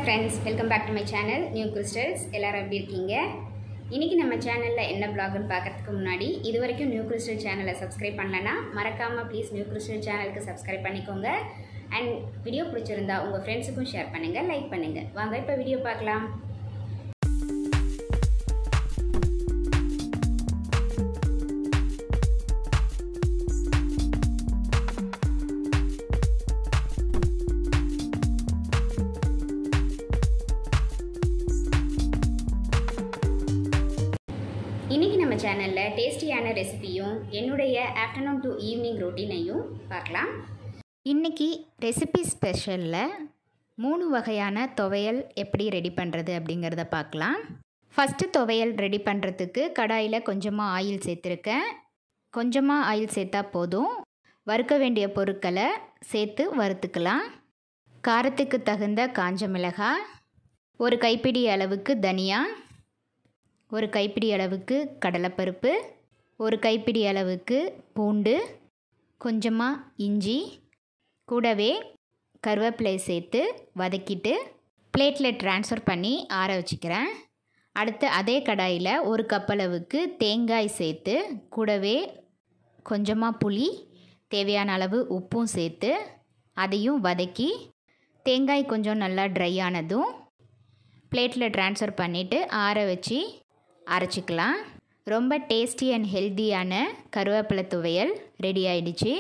friends welcome back to my channel new crystals எல்லாரும் எப்படி இருக்கீங்க இன்றைக்கி நம்ம சேனலில் என்ன ப்ளாக்னு பார்க்கறதுக்கு முன்னாடி இது வரைக்கும் நியூ கிறிஸ்டல் சேனலை சப்ஸ்கிரைப் பண்ணலன்னா மறக்காமல் ப்ளீஸ் நியூ கிறிஸ்டல் சேனலுக்கு சப்ஸ்கிரைப் பண்ணிக்கோங்க அண்ட் வீடியோ பிடிச்சிருந்தா உங்கள் ஃப்ரெண்ட்ஸுக்கும் ஷேர் பண்ணுங்கள் லைக் பண்ணுங்கள் வாங்க இப்போ வீடியோ பார்க்கலாம் இன்றைக்கி நம்ம சேனலில் டேஸ்டியான ரெசிபியும் என்னுடைய ஆஃப்டர்நூன் டு ஈவினிங் ரொட்டீனையும் பார்க்கலாம் இன்றைக்கி ரெசிபி ஸ்பெஷலில் மூணு வகையான துவையல் எப்படி ரெடி பண்ணுறது அப்படிங்கிறத பார்க்கலாம் ஃபஸ்ட்டு துவையல் ரெடி பண்ணுறதுக்கு கடாயில் கொஞ்சமாக ஆயில் சேர்த்துருக்கேன் கொஞ்சமாக ஆயில் சேர்த்தா போதும் வறுக்க வேண்டிய பொருட்களை சேர்த்து வறுத்துக்கலாம் காரத்துக்கு தகுந்த காஞ்ச மிளகாய் ஒரு கைப்பிடி அளவுக்கு தனியா ஒரு கைப்பிடி அளவுக்கு கடலைப்பருப்பு ஒரு கைப்பிடி அளவுக்கு பூண்டு கொஞ்சமாக இஞ்சி கூடவே கருவேப்பிலை சேர்த்து வதக்கிட்டு பிளேட்டில் ட்ரான்ஸ்ஃபர் பண்ணி ஆற வச்சுக்கிறேன் அடுத்து அதே கடாயில் ஒரு கப் அளவுக்கு தேங்காய் சேர்த்து கூடவே கொஞ்சமாக புளி தேவையான அளவு உப்பும் சேர்த்து அதையும் வதக்கி தேங்காய் கொஞ்சம் நல்லா ட்ரை ஆனதும் பிளேட்டில் ட்ரான்ஸ்ஃபர் பண்ணிவிட்டு ஆற வச்சு அரைச்சிக்கலாம் ரொம்ப டேஸ்டி அண்ட் ஹெல்த்தியான கருவேப்பிலை துவையல் ரெடி ஆயிடுச்சு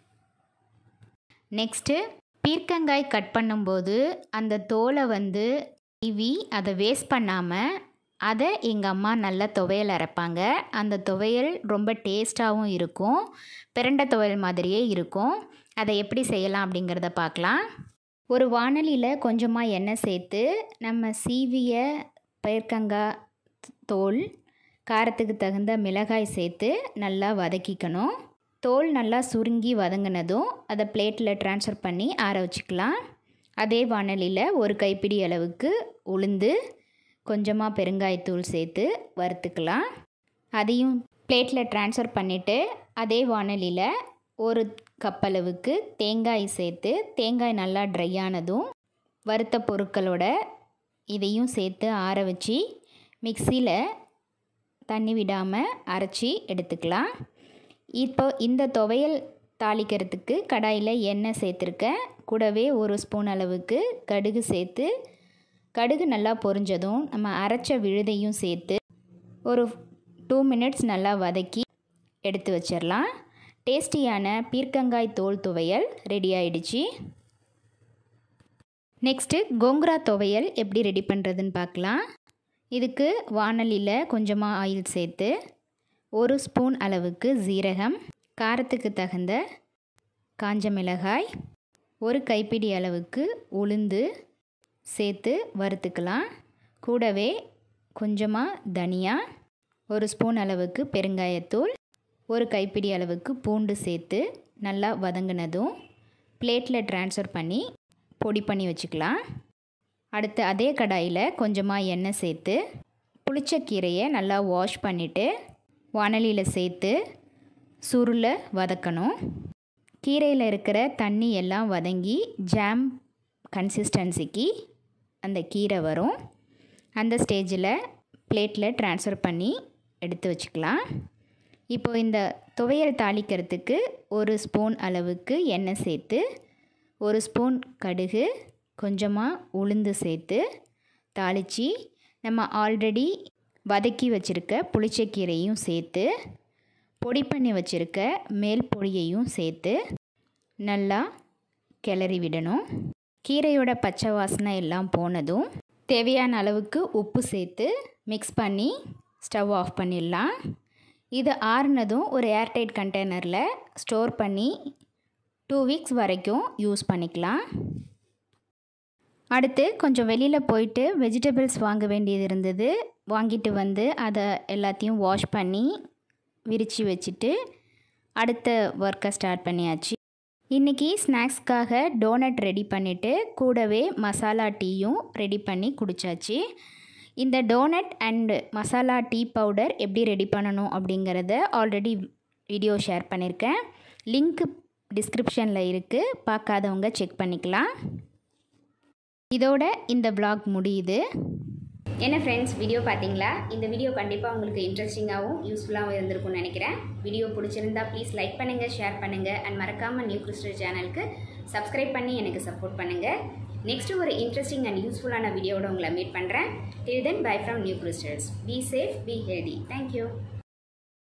நெக்ஸ்ட்டு பீர்க்கங்காய் கட் பண்ணும்போது அந்த தோலை வந்து இவி அதை வேஸ்ட் பண்ணாமல் அதை எங்கள் அம்மா நல்லா துவையல் அரைப்பாங்க அந்த துவையல் ரொம்ப டேஸ்ட்டாகவும் இருக்கும் பிரண்டை துவையல் மாதிரியே இருக்கும் அதை எப்படி செய்யலாம் அப்படிங்கிறத பார்க்கலாம் ஒரு வானலியில் கொஞ்சமாக எண்ணெய் சேர்த்து நம்ம சீவிய பயிர்க்கங்காய் தோல் காரத்துக்கு தகுந்த மிளகாய் சேர்த்து நல்லா வதக்கிக்கணும் தோல் நல்லா சுருங்கி வதங்கினதும் அதை பிளேட்டில் ட்ரான்ஸ்ஃபர் பண்ணி ஆற வச்சுக்கலாம் அதே வானலியில் ஒரு கைப்பிடி அளவுக்கு உளுந்து கொஞ்சமாக பெருங்காயத்தூள் சேர்த்து வறுத்துக்கலாம் அதையும் பிளேட்டில் ட்ரான்ஸ்ஃபர் பண்ணிவிட்டு அதே வானலியில் ஒரு கப் அளவுக்கு தேங்காய் சேர்த்து தேங்காய் நல்லா ட்ரை ஆனதும் வறுத்த பொருட்களோட இதையும் சேர்த்து ஆற வச்சு மிக்சியில் தண்ணி விடாமல் அரைச்சி எடுத்துக்கலாம் இப்போ இந்த துவையல் தாளிக்கிறதுக்கு கடாயில் எண்ணெய் சேர்த்துருக்கேன் கூடவே ஒரு ஸ்பூன் அளவுக்கு கடுகு சேர்த்து கடுகு நல்லா பொரிஞ்சதும் நம்ம அரைச்ச விழுதையும் சேர்த்து ஒரு டூ மினிட்ஸ் நல்லா வதக்கி எடுத்து வச்சிடலாம் டேஸ்டியான பீர்க்கங்காய் தோல் துவையல் ரெடி ஆயிடுச்சு நெக்ஸ்ட்டு கோங்குரா துவையல் எப்படி ரெடி பண்ணுறதுன்னு பார்க்கலாம் இதுக்கு வானலியில் கொஞ்சமாக ஆயில் சேர்த்து ஒரு ஸ்பூன் அளவுக்கு ஜீரகம் காரத்துக்கு தகுந்த காஞ்ச மிளகாய் ஒரு கைப்பிடி அளவுக்கு உளுந்து சேர்த்து வறுத்துக்கலாம் கூடவே கொஞ்சமாக தனியா ஒரு ஸ்பூன் அளவுக்கு பெருங்காயத்தூள் ஒரு கைப்பிடி அளவுக்கு பூண்டு சேர்த்து நல்லா வதங்கினதும் பிளேட்டில் ட்ரான்ஸ்ஃபர் பண்ணி பொடி பண்ணி வச்சுக்கலாம் அடுத்து அதே கடாயில் கொஞ்சமாக எண்ணெய் சேர்த்து புளிச்சக்கீரையை நல்லா வாஷ் பண்ணிவிட்டு வானலியில் சேர்த்து சுருளை வதக்கணும் கீரையில் இருக்கிற தண்ணி எல்லாம் வதங்கி ஜாம் கன்சிஸ்டன்சிக்கு அந்த கீரை வரும் அந்த ஸ்டேஜில் பிளேட்டில் ட்ரான்ஸ்ஃபர் பண்ணி எடுத்து வச்சுக்கலாம் இப்போ இந்த துவையல் தாளிக்கிறதுக்கு ஒரு ஸ்பூன் அளவுக்கு எண்ணெய் சேர்த்து ஒரு ஸ்பூன் கடுகு கொஞ்சமாக உளுந்து சேர்த்து தாளித்து நம்ம ஆல்ரெடி வதக்கி வச்சுருக்க புளிச்சக்கீரையும் சேர்த்து பொடி பண்ணி வச்சுருக்க மேல் பொடியையும் சேர்த்து நல்லா கிளறி விடணும் கீரையோட பச்சை வாசனை எல்லாம் போனதும் தேவையான அளவுக்கு உப்பு சேர்த்து மிக்ஸ் பண்ணி ஸ்டவ் ஆஃப் பண்ணிடலாம் இது ஆறுனதும் ஒரு ஏர்டைட் கண்டெய்னரில் ஸ்டோர் பண்ணி டூ வீக்ஸ் வரைக்கும் யூஸ் பண்ணிக்கலாம் அடுத்து கொஞ்சம் வெளியில் போயிட்டு வெஜிடபிள்ஸ் வாங்க வேண்டியது இருந்தது வாங்கிட்டு வந்து அதை எல்லாத்தையும் வாஷ் பண்ணி விரித்து வச்சுட்டு அடுத்த ஒர்க்கை ஸ்டார்ட் பண்ணியாச்சு இன்றைக்கி ஸ்நாக்ஸ்க்காக டோனட் ரெடி பண்ணிவிட்டு கூடவே மசாலா டீயும் ரெடி பண்ணி குடித்தாச்சு இந்த donut and masala tea powder எப்படி ரெடி பண்ணணும் அப்படிங்கிறத ஆல்ரெடி வீடியோ ஷேர் பண்ணியிருக்கேன் லிங்க் டிஸ்கிரிப்ஷனில் இருக்குது பார்க்காதவங்க செக் பண்ணிக்கலாம் இதோட இந்த vlog முடியுது என்ன ஃப்ரெண்ட்ஸ் வீடியோ பார்த்தீங்களா இந்த வீடியோ கண்டிப்பாக உங்களுக்கு இன்ட்ரெஸ்டிங்காகவும் யூஸ்ஃபுல்லாகவும் இருந்திருக்கும்னு நினைக்கிறேன் வீடியோ பிடிச்சிருந்தா ப்ளீஸ் லைக் பண்ணுங்கள் ஷேர் பண்ணுங்கள் அண்ட் மறக்காமல் நியூ கிறிஸ்டல் சேனலுக்கு சப்ஸ்கிரைப் பண்ணி எனக்கு சப்போர்ட் பண்ணுங்கள் நெக்ஸ்ட் ஒரு இன்ட்ரெஸ்டிங் அண்ட் யூஸ்ஃபுல்லான வீடியோவோட உங்களை மீட் பண்ணுறேன் till then bye from new crystals be safe be healthy thank you